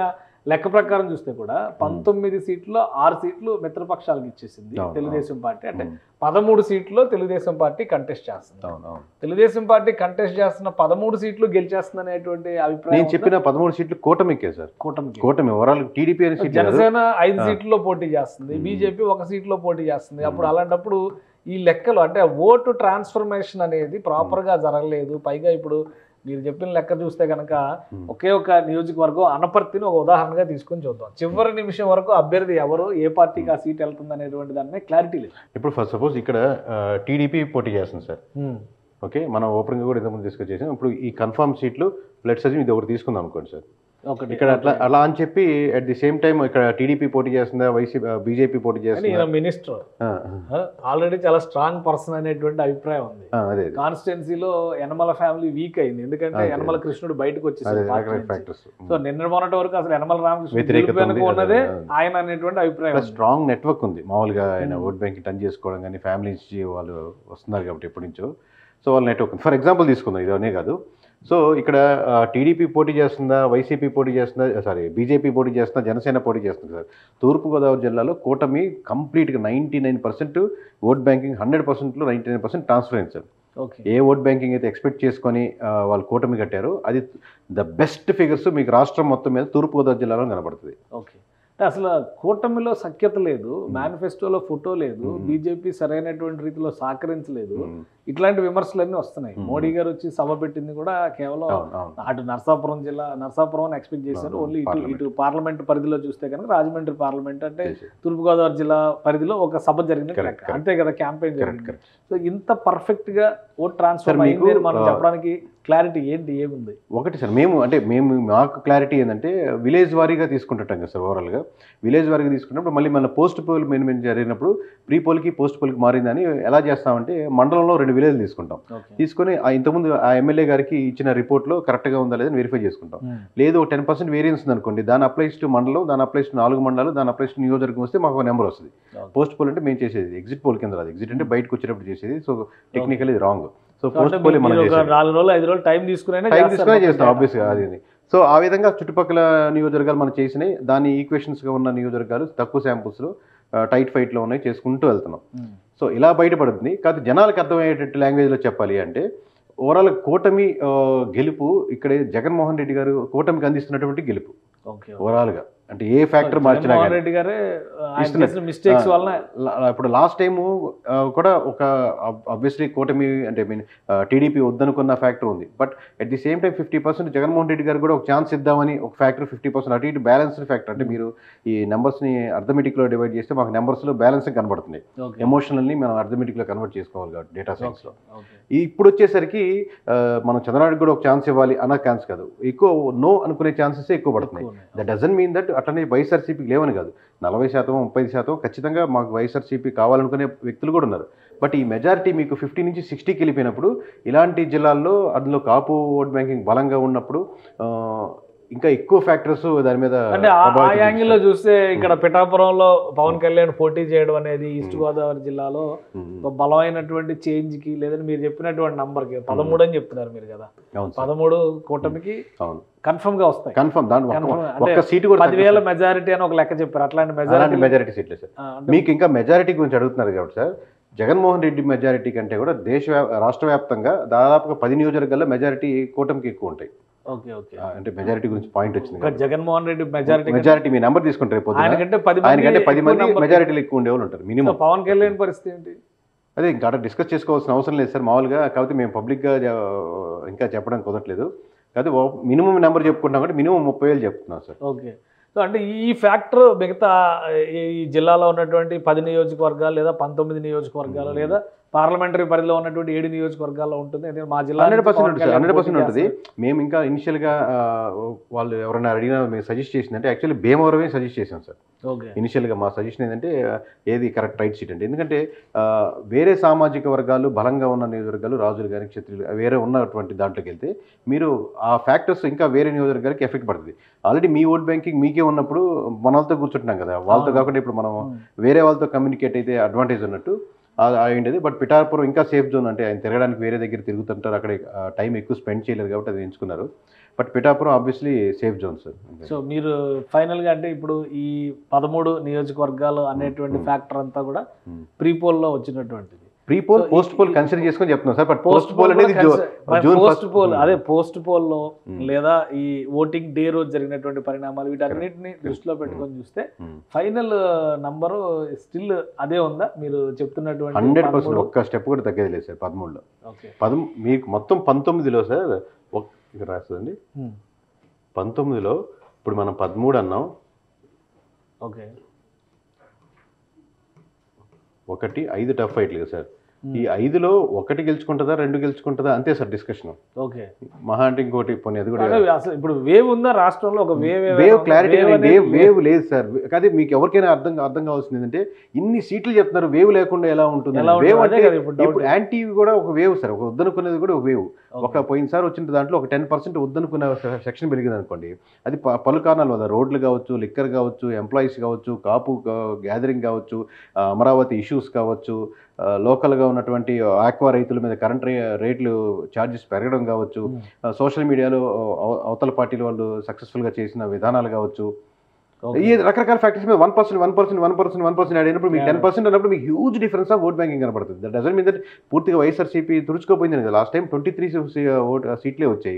లెక్క ప్రకారం చూస్తే కూడా పంతొమ్మిది సీట్లు ఆరు సీట్లు మిత్రపక్షాలకు ఇచ్చేసింది అవును, తెలుగుదేశం పార్టీ అంటే ఉమ్. పదమూడు సీట్లో తెలుగుదేశం పార్టీ కంటెస్ట్ చేస్తుంది అవును అవును తెలుగుదేశం పార్టీ కంటెస్ట్ చేస్తున్న పదమూడు సీట్లు గెలిచేస్తుంది అనేటువంటి అభిప్రాయం నేను ఉందా? చెప్పిన పదమూడు సీట్లు కూటమికే సార్ కూటమికి కూటమి ఓవరాల్ టీడీపీ అనే సీట్ జనసేన ఐదు ఆ. సీట్లలో పోటీ చేస్తుంది మ్మ్. బీజేపీ ఒక సీట్లో పోటీ చేస్తుంది అప్పుడు మ్మ్. అలాంటప్పుడు ఈ లెక్కలు అంటే ఓటు ట్రాన్స్ఫర్మేషన్ అనేది ప్రాపర్ గా జరగలేదు పైగా ఇప్పుడు మీరు చెప్పిన లెక్క చూస్తే కనుక మ్మ్. ఒకే ఒక నియోజకవర్గం అనపర్తిని ఒక ఉదాహరణగా తీసుకొని చూద్దాం చివరి నిమిషం వరకు అభ్యర్థి ఎవరు ఏ పార్టీకి ఆ సీట్ వెళ్తుంది అనేటువంటి దాని క్లారిటీ లేదు ఇప్పుడు ఫస్ట్ సపోజ్ ఇక్కడ టీడీపీ పోటీ చేస్తుంది సార్ ఓకే మనం ఓపెన్గా కూడా ఇంతకుముందు డిస్కస్ చేసాం ఇప్పుడు ఈ కన్ఫర్మ్ సీట్లు బ్లడ్ సర్జన్ ఇది ఒకటి తీసుకుందాం అనుకోండి సార్ ఒకటి ఇక్కడ అట్లా అలా అని చెప్పి అట్ ది సేమ్ టైం ఇక్కడ టీడీపీ పోటీ చేస్తుందా వైసీపీ బీజేపీ పోటీ కానీ ఈయన చేస్తుందా మినిస్టర్ ఆ, ఆల్రెడీ చాలా స్ట్రాంగ్ పర్సన్ అనేటువంటి అభిప్రాయం ఉంది ఆ, అదే అదే. కాన్స్టిట్యున్సీలో యనమల ఫ్యామిలీ వీక్ అయింది ఎందుకంటే అదే. యనమల కృష్ణుడు బయటకు అదే వచ్చేసాడు పార్టీ రకరకాల నుంచి. ఫ్యాక్టర్స్ సో నిన్న మొన్నటి వరకు అసలు యనమల రామకృష్ణ వ్యతిరేకత గెలుపు వెనుక ఉంది, ఉన్నదే అదే, అదే. ఆయన అనేటువంటి అభిప్రాయం ఉంది. స్ట్రాంగ్ నెట్వర్క్ ఉంది మామూలుగా ఆయన Hmm. ఓట్ బ్యాంక్ టర్న్ చేసుకోవడం కానీ ఫ్యామిలీ నుంచి వాళ్ళు వస్తున్నారు కాబట్టి ఎప్పటి నుంచో సో వాళ్ళ నెట్వర్క్ ఫర్ ఎగ్జాంపుల్ తీసుకుందాం ఇదనే కాదు సో ఇక్కడ టీడీపీ పోటీ చేస్తుందా వైసీపీ పోటీ చేస్తుందా సారీ బీజేపీ పోటీ చేస్తుందా జనసేన పోటీ చేస్తుంది సార్ తూర్పుగోదావరి జిల్లాలో కూటమి కంప్లీట్గా ninety nine percent vote banking hundred పర్సెంట్లో నైంటీ నైన్ పర్సెంట్ ట్రాన్స్ఫర్ అయింది sir okay a vote banking అయితే ఎక్స్పెక్ట్ చేసుకొని ఆ, వాళ్ళు కూటమి కట్టారో అది ద బెస్ట్ ఫిగర్స్ మీకు రాష్ట్రం మొత్తం మీద తూర్పుగోదావరి జిల్లాలో కనబడుతుంది ఓకే అంటే అసలు కూటమిలో సఖ్యత లేదు మేనిఫెస్టోలో ఫోటో లేదు Hmm. బీజేపీ సరైనటువంటి రీతిలో సహకరించలేదు ఉమ్. ఇట్లాంటి విమర్శలన్నీ వస్తున్నాయి Hmm. మోడీ గారు వచ్చి సభ పెట్టింది కూడా కేవలం అవును అవును అటు నర్సాపురం జిల్లా నర్సాపురం అని ఎక్స్పెక్ట్ చేశారు అవును, ఓన్లీ ఇటు పార్లమెంట్. ఇటు పార్లమెంట్ పరిధిలో చూస్తే కనుక రాజమండ్రి పార్లమెంట్ అంటే చేసి. తూర్పుగోదావరి జిల్లా పరిధిలో ఒక సభ జరిగింది Correct, correct. అంతే కదా క్యాంపెయిన్ కరెక్ట్ జరిగింది కరెక్ట్ సో ఇంత పర్ఫెక్ట్ గా ఓట్ ట్రాన్స్ఫర్ Sir, మీకు, అయింది అని మనం ఆ, చెప్పడానికి క్లారిటీ ఏంటి ఏముంది ఒకటి సార్ మేము అంటే మేము మాకు క్లారిటీ ఏంటంటే విలేజ్ వారీగా తీసుకుంటుంటాం కదా సార్ ఓవరాల్గా విలేజ్ వారీగా తీసుకున్నప్పుడు మళ్ళీ మన పోస్ట్ పోల్ మెయిన్ జరిగినప్పుడు ప్రీ పోల్కి పోస్ట్ పోల్కి మారిందని ఎలా చేస్తామంటే మండలంలో రెండు విలేజ్ తీసుకుంటాం ఓకే తీసుకొని ఆ ఇంతకుముందు ఆ ఎమ్మెల్యే గారికి ఇచ్చిన రిపోర్ట్లో కరెక్ట్గా ఉందా లేదని వెరిఫై చేసుకుంటాం లేదు టెన్ పర్సెంట్ వేరియన్స్ ఉంది అనుకోండి దాని అప్లైస్ టు మండలం దాని అప్లైస్ టు నాలుగు మండలాలు దాని అప్లైస్ టు నియోజకవర్గం వస్తే మాకు ఒక నెంబర్ వస్తుంది పోస్ట్ పోల్ అంటే మేము చేసేది ఎగ్జిట్ పోల్ కింద రాదు ఎగ్జిట్ అంటే బయటకు వచ్చేటప్పుడు చేసేది సో టెక్నికల్ ఇది రాంగ్ సో పోస్ట్ పోల్ మనం ఒక చేసేది నాలుగు రోజులు ఐదు రోజులు టైం తీసుకునే టైం తీసుకునే చేస్తాం ఆబ్వియస్గా అది ఇది. సో ఆ విధంగా చుట్టుపక్కల నియోజకవర్గాలు మనం చేసినాయి దాని ఈక్వేషన్స్గా ఉన్న నియోజకవర్గాలు తక్కువ శాంపుల్స్లో టైట్ ఫైట్లో ఉన్నాయి చేసుకుంటూ వెళ్తున్నాం సో ఇలా బయటపడుతుంది కాదు జనాలకు అర్థమయ్యేటట్టు లాంగ్వేజ్లో చెప్పాలి అంటే ఓవరాల్ కూటమి ఆ, గెలుపు ఇక్కడ జగన్మోహన్ రెడ్డి గారు కూటమికి అందిస్తున్నటువంటి గెలుపు ఓకే ఓవరాల్గా అంటే ఏ ఫ్యాక్టర్ మార్చినా జగన్మోహన్ కానీ రెడ్డి గారే ఆయన ఇస్తున్నారు. చేసిన మిస్టేక్స్ ఆ, వలన లా- ఇప్పుడు లాస్ట్ టైము కూడా ఒక ఆబ్వియస్లీ కూటమి అంటే మీన్ టీడీపీ వద్దనుకున్న ఫ్యాక్టర్ ఉంది but at the same time fifty percent Jaganmohan Reddy గారు కూడా ఒక ఛాన్స్ ఇద్దామని ఒక ఫ్యాక్టర్ ఫిఫ్టీ పర్సెంట్ అటు ఇటు బ్యాలెన్స్డ్ ఫ్యాక్టర్ అంటే మీరు ఈ నెంబర్స్ని అర్థమెటిక్లో డివైడ్ చేస్తే మాకు నెంబర్స్లో బ్యాలెన్స్ కనబడుతుంది ఓకే ఎమోషనల్ని మనం అర్థమెటిక్లో కన్వర్ట్ చేసుకోవాలి కాబట్టి డేటా సైన్స్లో ఓకే ఇప్పుడు వచ్చేసరికి ఆ, మనం చంద్రబాబు కూడా ఒక ఛాన్స్ ఇవ్వాలి అన్న ఛాన్స్ కాదు ఎక్కువ నో అనుకునే ఛాన్సెస్ ఎక్కువ పడుతున్నాయి దట్ డజన్ మీన్ దట్ అట్లనే వైఎస్ఆర్సీపీకి లేవని కాదు నలభై శాతం ముప్పై శాతం ఖచ్చితంగా మాకు వైఎస్ఆర్సీపీ కావాలనుకునే వ్యక్తులు కూడా ఉన్నారు బట్ ఈ మెజారిటీ మీకు ఫిఫ్టీ నుంచి సిక్స్టీకి వెళ్ళిపోయినప్పుడు ఇలాంటి జిల్లాల్లో అందులో కాపు ఓట్ బ్యాంకింగ్ బలంగా ఉన్నప్పుడు ఆ, ఇంకా ఎక్కువ ఫ్యాక్టర్స్ దాని మీద అంటే ఆ- ఆ ప్రభావితం యాంగిల్ లో చూస్తే ఇక్కడ పిఠాపురంలో పవన్ కళ్యాణ్ పోటీ చేయడం అనేది ఈస్ట్ గోదావరి జిల్లాలో చూపిస్తాయి. ఒక బలమైనటువంటి చేంజ్ కి లేదంటే మీరు చెప్పినటువంటి నంబర్ కి పదమూడు అని చెప్తున్నారు మీరు కదా అవును సార్ పదమూడు కూటమికి అవును కన్ఫర్మ్ గా వస్తాయి కన్ఫర్మ్ దాని ఒక్క- Confirm. ఒక్క అంటే సీటు కూడా పదివేల మెజారిటీ అని ఒక లెక్క చెప్పారు అట్లాంటి అలాంటి మెజారిటీ మెజారిటీ సీట్లే సార్ మీకు ఇంకా మెజారిటీ గురించి అడుగుతున్నారు కాబట్టి సార్ జగన్మోహన్ రెడ్డి మెజారిటీ కంటే కూడా దేశ రాష్ట్ర వ్యాప్తంగా దాదాపుగా పది నియోజకవర్గాల్లో మెజారిటీ కూటమికి ఎక్కువ ఉంటాయి ఓకే ఓకే ఆ, అంటే మెజారిటీ గురించి పాయింట్ వచ్చింది ఇంకా జగన్మోహన్ రెడ్డి మెజారిటీ మెజారిటీ మీ నెంబర్ తీసుకుంటారు రేపు పొద్దున. ఆయనకంటే పది ఆయనకంటే పది ఎక్కువ మంది number- మెజారిటీలు ఎక్కువ ఉండేవాళ్ళు ఉంటారు సో మినిమం పవన్ కళ్యాణ్ పరిస్థితి ఏంటి అదే ఇంకా అక్కడ డిస్కస్ చేసుకోవాల్సిన అవసరం లేదు సార్ మామూలుగా కాకపోతే మేము పబ్లిక్గా ఇంకా చెప్పడం కుదరట్లేదు కాకపోతే మినిమం నెంబర్ చెప్పుకుంటాం కాబట్టి మినిమం ముప్పై వేలు చెప్తున్నాం సార్ ఓకే సో అంటే ఈ ఫ్యాక్టర్ మిగతా ఈ- ఈ జిల్లాలో ఉన్నటువంటి పది నియోజకవర్గాలు లేదా పంతొమ్మిది నియోజకవర్గాలు Hmm. లేదా పార్లమెంటరీ పరిధిలో ఉన్నటువంటి ఏడు నియోజకవర్గాల్లో ఉంటుంది ఎందుకంటే మా జిల్లా హండ్రెడ్ నుంచి పర్సెంట్ పవన్ ఉంటుంది సార్ కళ్యాణ్ హండ్రెడ్ పర్సెంట్ పోటీ ఉంటుంది చేస్తారు. మేము ఇంకా ఇనిషియల్గా వాళ్ళు ఎవరైనా అడిగినా మేము సజెస్ట్ చేసిందంటే యాక్చువల్లీ భీమవరమే సజెస్ట్ చేసాం సార్ ఓకే ఇనిషియల్గా మా సజెషన్ ఏంటంటే ఆ, ఏది కరెక్ట్ రైట్ సీట్ అంటే ఎందుకంటే ఆ, వేరే సామాజిక వర్గాలు బలంగా ఉన్న నియోజకవర్గాలు రాజులు కానీ క్షత్రియులు వేరే ఉన్నటువంటి దాంట్లోకి వెళ్తే మీరు ఆ ఫ్యాక్టర్స్ ఇంకా వేరే నియోజకవర్గాలకి ఎఫెక్ట్ పడుతుంది ఆల్రెడీ మీ ఓట్ బ్యాంకింగ్ మీకే ఉన్నప్పుడు మన వాళ్ళతో కూర్చుంటున్నాం కదా వాళ్ళతో అవును. కాకుండా ఇప్పుడు మనం Hmm. వేరే వాళ్ళతో కమ్యూనికేట్ అయితే అడ్వాంటేజ్ ఉన్నట్టు ఆ- అయిండేది బట్ పిఠాపురం ఇంకా సేఫ్ జోన్ అంటే ఆయన తిరగడానికి వేరే దగ్గర తిరుగుతుంటారు అక్కడ టైం ఎక్కువ స్పెండ్ చేయలేరు కాబట్టి అది ఎంచుకున్నారు but Pithapuram obviously safe zone sir so మీరు ఫైనల్ గా అంటే ఇప్పుడు ఈ పదమూడు నియోజకవర్గాలు అనేటువంటి ఫ్యాక్టర్ అంతా కూడా ప్రీ పోల్ లో వచ్చినటువంటిది pre poll So, post poll ఈ- కన్సిడర్ చేసుకొని చెప్తున్నాం సార్ బట్ పోస్ట్ పోస్ట్ పోల్ అనేది జూన్ పోస్ట్ పోల్ అదే పోస్ట్ పోల్ లో Hmm. లేదా ఈ ఓటింగ్ డే రోజు జరిగినటువంటి పరిణామాలు వీటన్నిటిని దృష్టిలో పెట్టుకొని చూస్తే ఫైనల్ నంబరు స్టిల్ అదే ఉందా మీరు చెప్తున్నటువంటి హండ్రెడ్ పర్సెంట్ పదమూడు? ఒక్క స్టెప్ కూడా తగ్గేది లేదు సార్ పదమూడులో ఓకే పదం మీకు మొత్తం పంతొమ్మిదిలో సార్ ఒక్- ఇక్కడ రాస్తుందండి Hmm. పంతొమ్మిదిలో ఇప్పుడు మనం పదమూడు అన్నాం ఓకే ఒకటి ఐదు టఫ్ ఫైట్లు కదా సార్ ఈ ఐదులో ఒకటి గెలుచుకుంటుందా రెండు గెలుచుకుంటుందా అంతే సార్ డిస్కషన్ ఓకే మహా అంటే ఇంకోటి పోనీ అది కూడా అంటే అసలు ఇప్పుడు వేవ్ ఉందా రాష్ట్రంలో ఒక wave wave clarity wave wave లేదు సార్ కానీ మీకు ఎవరికైనా అర్థం అర్థం కావాల్సింది ఏంటంటే ఇన్ని సీట్లు చెప్తున్నారు వేవ్ లేకుండా ఎలా ఉంటుంది ఎలా ఉంటుంది? వేవ్ అదే అంటే కదా ఇప్పుడు doubt. ఇప్పుడు యాంటీ కూడా ఒక వేవ్ సార్ ఒక వద్దనుకునేది కూడా ఒక వేవ్ ఒక పోయినసారి వచ్చిన దాంట్లో ఒక టెన్ పర్సెంట్ వద్దనుకున్న సెక్షన్ పెరిగింది అనుకోండి అది ప- పలు కారణాల వల్ల రోడ్లు కావచ్చు లిక్కర్ కావచ్చు ఎంప్లాయీస్ కావచ్చు కాపు గ్యాదరింగ్ కావచ్చు ఆ, అమరావతి ఇష్యూస్ కావచ్చు ఆ, లోకల్గా ఉన్నటువంటి ఆక్వా రైతుల మీద కరెంట్ రేట్లు ఛార్జెస్ పెరగడం కావచ్చు ఆ, సోషల్ మీడియాలో అవ- అవతల పార్టీల వాళ్ళు సక్సెస్ఫుల్గా చేసిన విధానాలు కావచ్చు ఈ రకరకాల ఫ్యాక్టర్స్ మీద one percent one percent one percent one percent add అయినప్పుడు మీకు టెన్ పర్సెంట్ అన్నప్పుడు మీకు huge difference of vote banking కనబడుతుంది దట్ డజన్ మీద పూర్తిగా వైఎస్ఆర్సీపీ తుడుచుకోపోయింది last time twenty three vote సీట్లే వచ్చాయి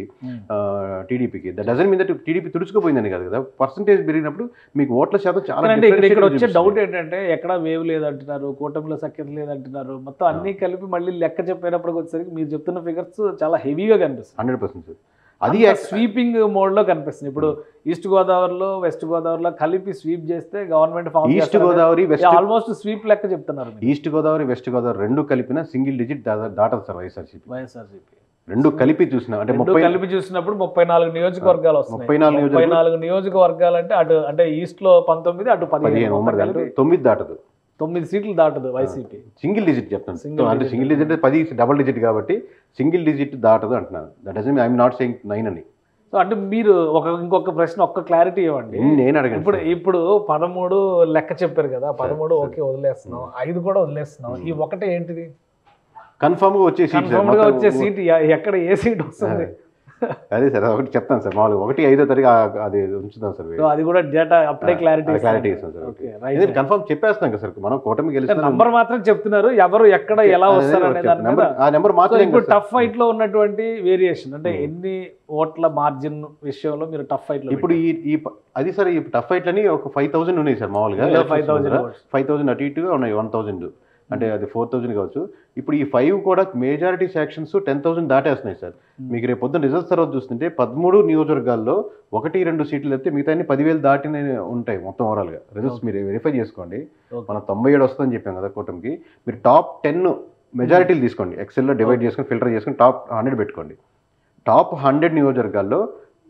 టీడీపీకి దట్ డజన్ మీద టీడీపీ తుడుచుకోపోయిందని కాదు కదా పర్సంటేజ్ పెరిగినప్పుడు మీకు ఓట్ల శాతం చాలా అంటే ఇక్కడ ఇక్కడ వచ్చే differentiate డౌట్ ఏంటంటే ఎక్కడ వేవ్ లేదంటున్నారు కూటమిలో సఖ్యత లేదంటున్నారు మొత్తం అన్ని కలిపి మళ్ళీ లెక్క చెప్పేటప్పటికి వచ్చేసరికి మీరు చెప్తున్న ఫిగర్స్ చాలా హెవీగా కనిపిస్తుంది హండ్రెడ్ పర్సెంట్ సార్ అది స్వీపింగ్ మోడ్ లో కనిపిస్తుంది ఇప్పుడు ఈస్ట్ గోదావరిలో వెస్ట్ గోదావరిలో కలిపి స్వీప్ చేస్తే government form east Godavari west almost sweep లెక్క చెప్తున్నారు మీరు. ఈస్ట్ గోదావరి వెస్ట్ గోదావరి రెండు కలిపిన సింగిల్ డిజిట్ దాటదు సార్ వైఎస్ఆర్సీపీ వైఎస్ఆర్సీపీ రెండు కలిపి చూసిన అంటే రెండు ముప్పై కలిపి చూసినప్పుడు ముప్పై నాలుగు నియోజకవర్గాలు వస్తున్నాయి ముప్పై నాలుగు ముప్పై నాలుగు నియోజకవర్గాలు అంటే అటు అంటే ఈస్ట్ లో పంతొమ్మిది అటు పదిహేను పదిహేను మొత్తం ఉమ్మడి దాంట్లో కలిపి తొమ్మిది దాటదు తొమ్మిది సీట్లు దాటదు వైసీపీ సింగిల్ డిజిట్ చెప్తాను Single అంటే digit. సింగిల్ డిజిట్ అంటే పది డబుల్ డిజిట్ కాబట్టి సింగిల్ డిజిట్ దాటదు అంటున్నాను that doesn't I'm not saying nine అని సో అంటే మీరు ఒక ఇంకొక ప్రశ్న ఒక్క క్లారిటీ ఇవ్వండి నేను అడగండి ఇప్పుడు ఇప్పుడు పదమూడు లెక్క చెప్పారు కదా పదమూడు ఓకే వదిలేస్తున్నాం ఐదు కూడా వదిలేస్తున్నాం ఈ ఒకటే ఏంటిది కన్ఫర్మ్ గా వచ్చే సీట్ కన్ఫర్మ్ గా వచ్చే సీట్ ఎక్కడ ఏ సీట్ వస్తుంది అదే సార్ ఒకటి చెప్తాను సార్ మామూలుగా ఒకటి ఐదో తారీఖు ఆ- అది ఉంచుదాం సార్ సో అది కూడా డేటా అప్పుడే క్లారిటీ క్లారిటీ ఇస్తాం సార్ ఓకే ఓకే కన్ఫర్మ్ చెప్పేస్తాం కదా సార్ మనం కూటమి గెలిచిన నంబర్ మాత్రం చెప్తున్నారు ఎవరు ఎక్కడ ఎలా వస్తారు అనే దాని మీద నెంబర్ ఆ నెంబర్ సో మార్చలేం ఇప్పుడు కదా సార్. టఫ్ ఫైట్ లో ఉన్నటువంటి వేరియేషన్ అంటే ఎన్ని ఓట్ల మార్జిన్ విషయంలో మీరు టఫ్ ఫైట్ లో ఇప్పుడు ఈ ఈ ప- అది సార్ ఈ టఫ్ ఫైట్ అని ఒక ఫైవ్ థౌసండ్ ఉన్నాయి సార్ మామూలుగా ఇందులో 5,000 votes. ఫైవ్ థౌసండ్ అటు ఇటుగా ఉన్నాయి వన్ థౌసండ్ అంటే అది ఫోర్ థౌసండ్ కావచ్చు ఇప్పుడు ఈ ఫైవ్ కూడా మేజారిటీ సెక్షన్స్ టెన్ థౌసండ్ దాటేస్తున్నాయి సార్ మీకు రేపు పొద్దున్న రిజల్ట్స్ తర్వాత చూస్తుంటే పదమూడు నియోజకవర్గాల్లో ఒకటి రెండు సీట్లు అయితే మిగతా అన్ని పదివేలు దాటిన ఉంటాయి మొత్తం ఓవరాల్గా రిజల్ట్స్ మీరు వెరిఫై చేసుకోండి Okay. మన తొంభై ఏడు వస్తుందని చెప్పాం కదా కూటమికి మీరు టాప్ టెన్ మెజారిటీలు తీసుకోండి ఎక్సెల్లో డివైడ్ చేసుకొని ఫిల్టర్ చేసుకొని టాప్ హండ్రెడ్ పెట్టుకోండి టాప్ హండ్రెడ్ నియోజకవర్గాల్లో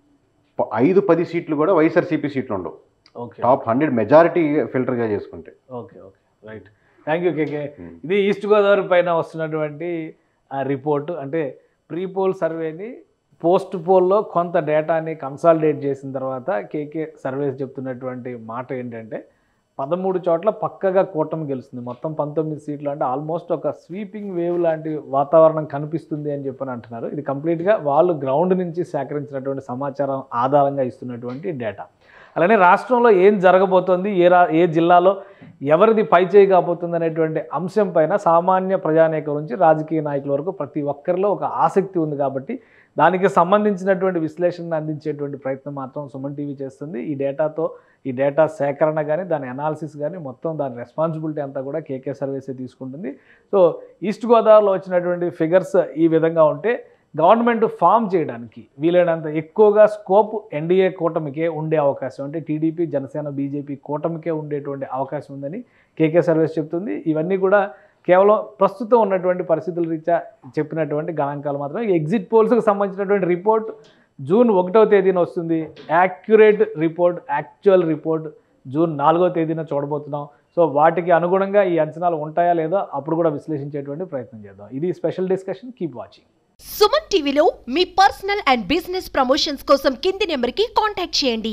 ప- ఐదు పది సీట్లు కూడా వైఎస్ఆర్సీపీ సీట్లు ఉండవు ఓకే టాప్ హండ్రెడ్ మెజారిటీ ఫిల్టర్గా చేసుకుంటే okay okay right thank you KK ఇది ఈస్ట్ గోదావరి పైన వస్తున్నటువంటి ఆ రిపోర్ట్ అంటే ప్రీ పోల్ సర్వేని పోస్ట్ పోల్లో కొంత డేటాని కన్సాలిడేట్ చేసిన తర్వాత కేకే సర్వేస్ చెప్తున్నటువంటి మాట ఏంటంటే పదమూడు చోట్ల పక్కగా కూటమి గెలుస్తుంది మొత్తం పంతొమ్మిది సీట్లు అంటే ఆల్మోస్ట్ ఒక స్వీపింగ్ వేవ్ లాంటి వాతావరణం కనిపిస్తుంది అని చెప్పని అంటున్నారు ఇది కంప్లీట్గా వాళ్ళు గ్రౌండ్ నుంచి సేకరించినటువంటి సమాచారం ఆధారంగా ఇస్తున్నటువంటి డేటా అలానే రాష్ట్రంలో ఏం జరగబోతోంది ఏ రా ఏ జిల్లాలో ఎవరిది పైచేయి కాబోతుంది అనేటువంటి అంశం పైన సామాన్య ప్రజానేకం నుంచి రాజకీయ నాయకుల వరకు ప్రతి ఒక్కరిలో ఒక ఆసక్తి ఉంది కాబట్టి దానికి సంబంధించినటువంటి విశ్లేషణను అందించేటువంటి ప్రయత్నం మాత్రం సుమన్ టీవీ చేస్తుంది ఈ డేటాతో ఈ డేటా సేకరణ కానీ దాని అనాలిసిస్ కానీ మొత్తం దాని రెస్పాన్సిబిలిటీ అంతా కూడా కేకే సర్వీసే తీసుకుంటుంది సో ఈస్ట్ గోదావరిలో వచ్చినటువంటి ఫిగర్స్ ఈ విధంగా ఉంటే గవర్నమెంట్ ఫామ్ చేయడానికి వీలైనంత ఎక్కువగా స్కోప్ ఎన్డీఏ కూటమికే ఉండే అవకాశం అంటే టీడీపీ జనసేన బీజేపీ కూటమికే ఉండేటువంటి అవకాశం ఉందని కేకే సర్వీస్ చెప్తుంది ఇవన్నీ కూడా కేవలం ప్రస్తుతం ఉన్నటువంటి పరిస్థితుల రీత్యా చెప్పినటువంటి గణాంకాలు మాత్రమే ఎగ్జిట్ పోల్స్కి సంబంధించినటువంటి రిపోర్ట్ జూన్ ఒకటవ తేదీన వస్తుంది accurate report actual report June నాలుగో తేదీన చూడబోతున్నాం సో వాటికి అనుగుణంగా ఈ అంచనాలు ఉంటాయా లేదో అప్పుడు కూడా విశ్లేషించేటువంటి ప్రయత్నం చేద్దాం ఇది special discussion keep watching Suman టీవీలో మీ పర్సనల్ అండ్ బిజినెస్ ప్రమోషన్స్ కోసం కింది నెంబర్కి కాంటాక్ట్ చేయండి